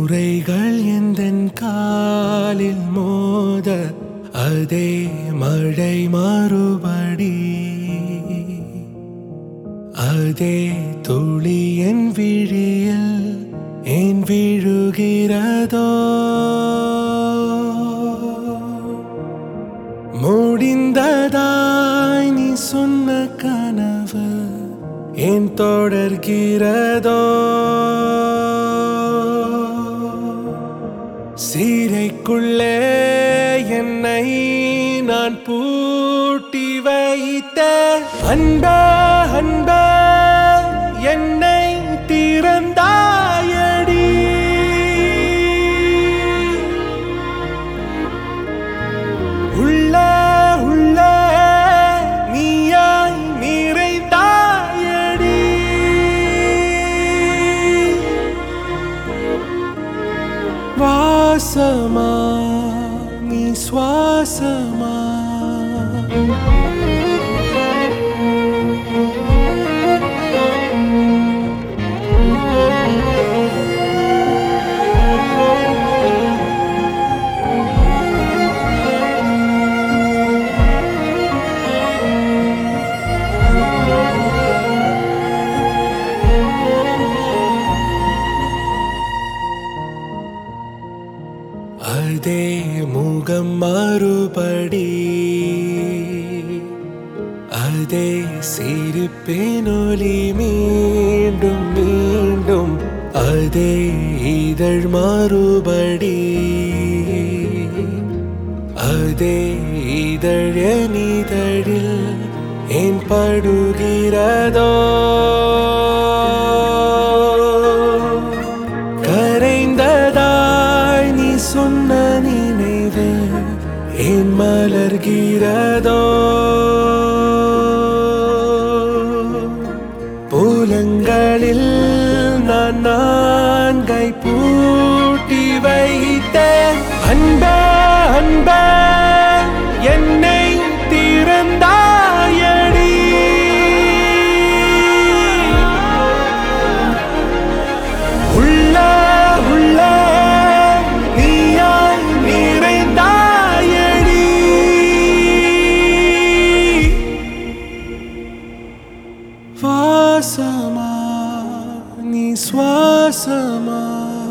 நுரைகள் எந்தன் காலில் மோத அதே மழை மறுபடி அதே துளி என் விழியில் ஏன் விழுகிறதோ முடிந்ததாய் நீ சொன்ன கனவு ஏன் தொடர்கிறதோ சீரைக்குள்ளே என்னை நான் பூட்டி வைத்த அன்ப அன்ப என்னை திறந்தாயடி உள்ள உள்ள நீயாய் நிறைந்தாயடி வாசமா நீ சுவாசமா அதே முகம் மறுபடி அதே சிரிப்பேனொலி மீண்டும் மீண்டும் அதே இதழ் மறுபடி அதே இதழனிதழில் ஏன் படுகிறதோ கரைந்ததாய் நீ சொன்ன நினைவு ஏன் மலர்கிறதோ பூலங்களில் நான் நான்கை பூட்டி வைத்த அன்ப அன்ப என்னை திறந்தாயடி உள்ள உள்ள நீயாய் நிறைந்தாயடி வாசமா நீ சுவாசமா